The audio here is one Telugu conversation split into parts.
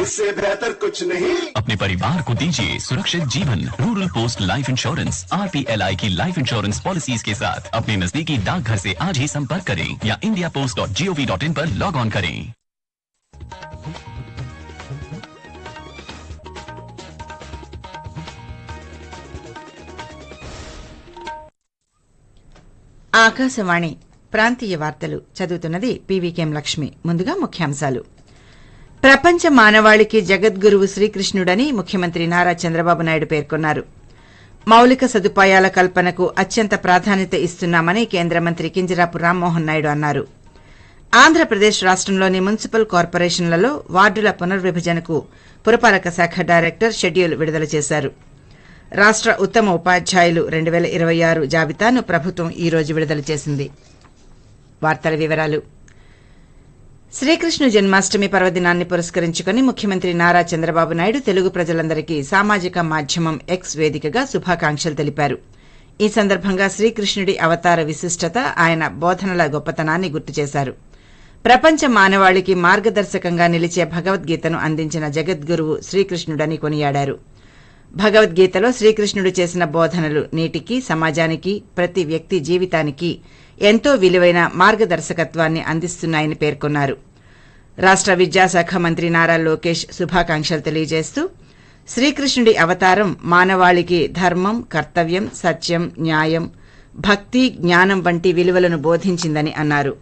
इससे बेहतर कुछ नहीं अपने परिवार को दीजिए सुरक्षित जीवन rural post life insurance R की लाइफ इंश्योरेंस पॉलिसीज के साथ अपने नजदीकी डाकघर से आज ही संपर्क करें या India post dot G O V dot in पर लॉग ऑन करें ఆకాశవాణి ప్రాంతీయ వార్తలు చదువుతున్నది పీవీకేం లక్ష్మి ముందుగా ముఖ్యాంశాలు ప్రపంచ మానవాళికి జగద్గురువు శ్రీకృష్ణుడని ముఖ్యమంత్రి నారా చంద్రబాబు నాయుడు పేర్కొన్నారు మౌలిక సదుపాయాల కల్పనకు అత్యంత ప్రాధాన్యత ఇస్తున్నామని కేంద్ర మంత్రి కింజరాపు రామ్మోహన్ నాయుడు అన్నారు ఆంధ్రప్రదేశ్ రాష్టంలోని మున్సిపల్ కార్పొరేషన్లలో వార్డుల పునర్విభజనకు పురపాలక శాఖ డైరెక్టర్ షెడ్యూల్ విడుదల చేశారు రాష్ట ఉత్తమ ఉపాధ్యాయులు రెండు వేల ఇరవై ఆరు జాబితాను ప్రభుత్వం ఈ రోజు విడుదల చేసింది వార్తల వివరాలు శ్రీకృష్ణ జన్మాష్టమి పర్వదినాన్ని పురస్కరించుకుని ముఖ్యమంత్రి నారా చంద్రబాబు నాయుడు తెలుగు ప్రజలందరికీ సామాజిక మాధ్యమం ఎక్స్ వేదికగా శుభాకాంక్షలు తెలిపారు ఈ సందర్భంగా శ్రీకృష్ణుడి అవతార విశిష్టత ఆయన బోధనల గొప్పతనాన్ని గుర్తు చేశారు ప్రపంచ మానవాళికి మార్గదర్శకంగా నిలిచే భగవద్గీతను అందించిన జగద్గురువు శ్రీకృష్ణుడని కొనియాడారు భగవద్గీతలో శ్రీకృష్ణుడు చేసిన బోధనలు నేటికి సమాజానికి ప్రతి వ్యక్తి జీవితానికి ఎంతో విలువైన మార్గదర్శకత్వాన్ని అందిస్తున్నాయని పేర్కొన్నారు రాష్ట విద్యాశాఖ మంత్రి నారా లోకేష్ శుభాకాంక్షలు తెలియజేస్తూ శ్రీకృష్ణుడి అవతారం మానవాళికి ధర్మం కర్తవ్యం సత్యం న్యాయం భక్తి జ్ఞానం వంటి విలువలను బోధించిందని అన్నారు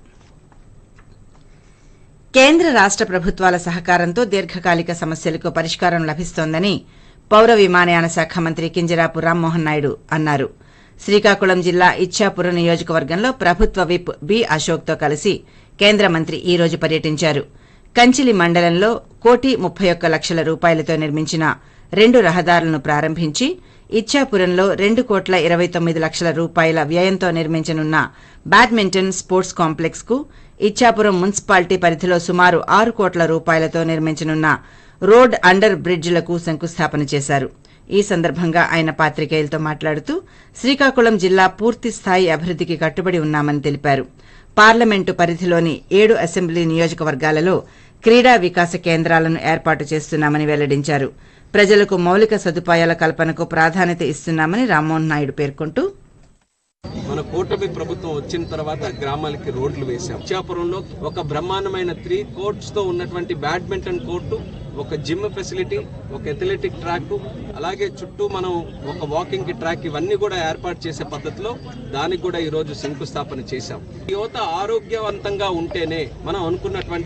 కేంద్ర రాష్ట ప్రభుత్వాల సహకారంతో దీర్ఘకాలిక సమస్యలకు పరిష్కారం లభిస్తోందని పౌర విమానయాన శాఖ మంత్రి కింజరాపు రామ్మోహన్ నాయుడు అన్నారు శ్రీకాకుళం జిల్లా ఇచ్చాపురం నియోజకవర్గంలో ప్రభుత్వ విప్ బి అశోక్తో కలిసి కేంద్ర మంత్రి ఈ రోజు పర్యటించారు కంచిలి మండలంలో కోటి ముప్పై ఒక్క లక్షల రూపాయలతో నిర్మించిన రెండు రహదారులను ప్రారంభించి ఇచ్చాపురంలో రెండు కోట్ల ఇరవై తొమ్మిది లక్షల రూపాయల వ్యయంతో నిర్మించనున్న బ్యాడ్మింటన్ స్పోర్ట్స్ కాంప్లెక్స్ కు ఇచ్చాపురం మున్సిపాలిటీ పరిధిలో సుమారు ఆరు కోట్ల రూపాయలతో నిర్మించనున్న రోడ్ అండర్ బ్రిడ్జిలకు శంకుస్థాపన చేశారు ఈ సందర్భంగా ఆయన పాత్రికేయులతో మాట్లాడుతూ శ్రీకాకుళం జిల్లా పూర్తి స్థాయి అభివృద్దికి కట్టుబడి ఉన్నామని తెలిపారు పార్లమెంటు పరిధిలోని ఏడు అసెంబ్లీ నియోజకవర్గాలలో క్రీడా వికాస కేంద్రాలను ఏర్పాటు చేస్తున్నామని వెల్లడించారు ప్రజలకు మౌలిక సదుపాయాల కల్పనకు ప్రాధాన్యత ఇస్తున్నామని రామ్మోహన్ నాయుడు పేర్కొంటూ మన కూటమి ప్రభుత్వం వచ్చిన తర్వాత గ్రామాలకి రోడ్లు వేశాం ఇచ్చాపురంలో ఒక బ్రహ్మాండమైన త్రీ కోర్ట్స్ తో ఉన్నటువంటి బ్యాడ్మింటన్ కోర్టు ఒక జిమ్ ఫెసిలిటీ ఒక ఎథ్లెటిక్ ట్రాక్ అలాగే చుట్టూ మనం ఒక వాకింగ్ కి ట్రాక్ ఇవన్నీ కూడా ఏర్పాటు చేసే పద్ధతిలో దానికి కూడా ఈ రోజు శంకుస్థాపన చేశాం యువత ఆరోగ్యవంతంగా ఉంటేనే మనం అనుకున్నటువంటి